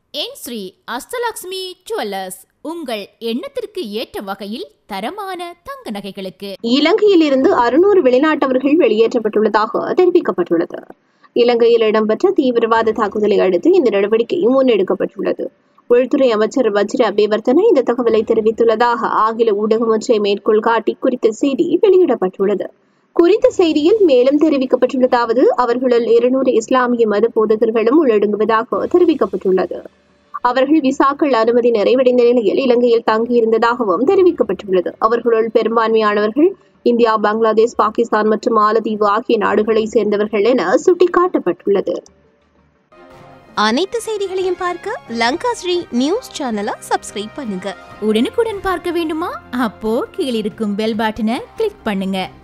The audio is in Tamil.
என் ஸ்ரீ அஷ்டலக்ஷ்மி ஜுவல்லர்ஸ் உங்கள் எண்ணத்திற்கு ஏற்ற வகையில் தரமான தங்க நகைகளுக்கு இலங்கையில் இருந்து அறுநூறு வெளிநாட்டவர்கள் வெளியேற்றப்பட்டுள்ளதாக தெரிவிக்கப்பட்டுள்ளது இலங்கையில் இடம்பெற்ற தீவிரவாத தாக்குதலை அடுத்து இந்த நடவடிக்கை முன்னெடுக்கப்பட்டுள்ளது உள்துறை அமைச்சர் வஜ்ர அபிவர்த்தன இந்த தகவலை தெரிவித்துள்ளதாக ஆங்கில ஊடகம் ஒன்றை மேற்கோள் காட்டி குறித்த செய்தி வெளியிடப்பட்டுள்ளது குறித்த செய்தியில் மேலும் தெரிவிக்கப்பட்டுள்ளதாவது அவர்களுள் இருநூறு இஸ்லாமிய மத போதகர்களும் உள்ளடங்குவதாக தெரிவிக்கப்பட்டுள்ளது அவர்கள் விசாக்கள் அனுமதி நிறைவடைந்த நிலையில் இலங்கையில் தங்கியிருந்ததாகவும் தெரிவிக்கப்பட்டுள்ளது அவர்களுள் பெரும்பான்மையானவர்கள் இந்தியா பங்களாதேஷ் பாகிஸ்தான் மற்றும் மாலத்தீவு ஆகிய நாடுகளை சேர்ந்தவர்கள் என சுட்டிக்காட்டப்பட்டுள்ளது அனைத்து செய்திகளையும் பார்க்க லங்கா ஸ்ரீ நியூஸ் சேனலை சப்ஸ்கிரைப் பண்ணுங்க உடனுக்குடன் பார்க்க வேண்டுமா அப்போ கீழிருக்கும் பெல் பட்டனை கிளிக் பண்ணுங்க